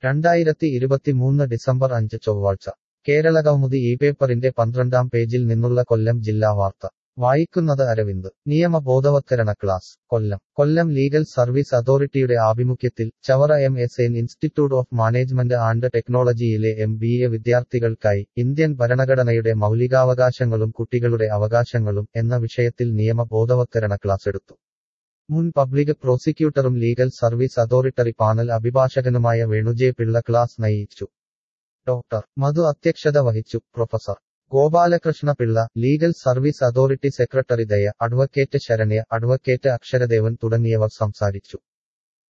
രണ്ടായിരത്തി ഇരുപത്തിമൂന്ന് ഡിസംബർ അഞ്ച് ചൊവ്വാഴ്ച കേരള കൗമുദി ഈ പേപ്പറിന്റെ പന്ത്രണ്ടാം പേജിൽ നിന്നുള്ള കൊല്ലം ജില്ലാ വാർത്ത വായിക്കുന്നത് അരവിന്ദ് നിയമ ബോധവത്കരണ class Kollam Kollam legal service അതോറിറ്റിയുടെ ആഭിമുഖ്യത്തിൽ Chavara M S N institute of management and ടെക്നോളജിയിലെ എം ബി എ വിദ്യാർത്ഥികൾക്കായി ഇന്ത്യൻ ഭരണഘടനയുടെ മൗലികാവകാശങ്ങളും കുട്ടികളുടെ അവകാശങ്ങളും എന്ന വിഷയത്തിൽ നിയമ ബോധവത്കരണ ക്ലാസ് എടുത്തു മുൻ പബ്ലിക് പ്രോസിക്യൂട്ടറും ലീഗൽ സർവീസ് അതോറിറ്ററി പാനൽ അഭിഭാഷകനുമായ വേണുജെ പിള്ള ക്ലാസ് നയിച്ചു ഡോക്ടർ മധു അധ്യക്ഷത വഹിച്ചു professor Gopalakrishna Pillai legal service authority secretary Daya advocate Saranya advocate Aksharadevan തുടങ്ങിയവർ സംസാരിച്ചു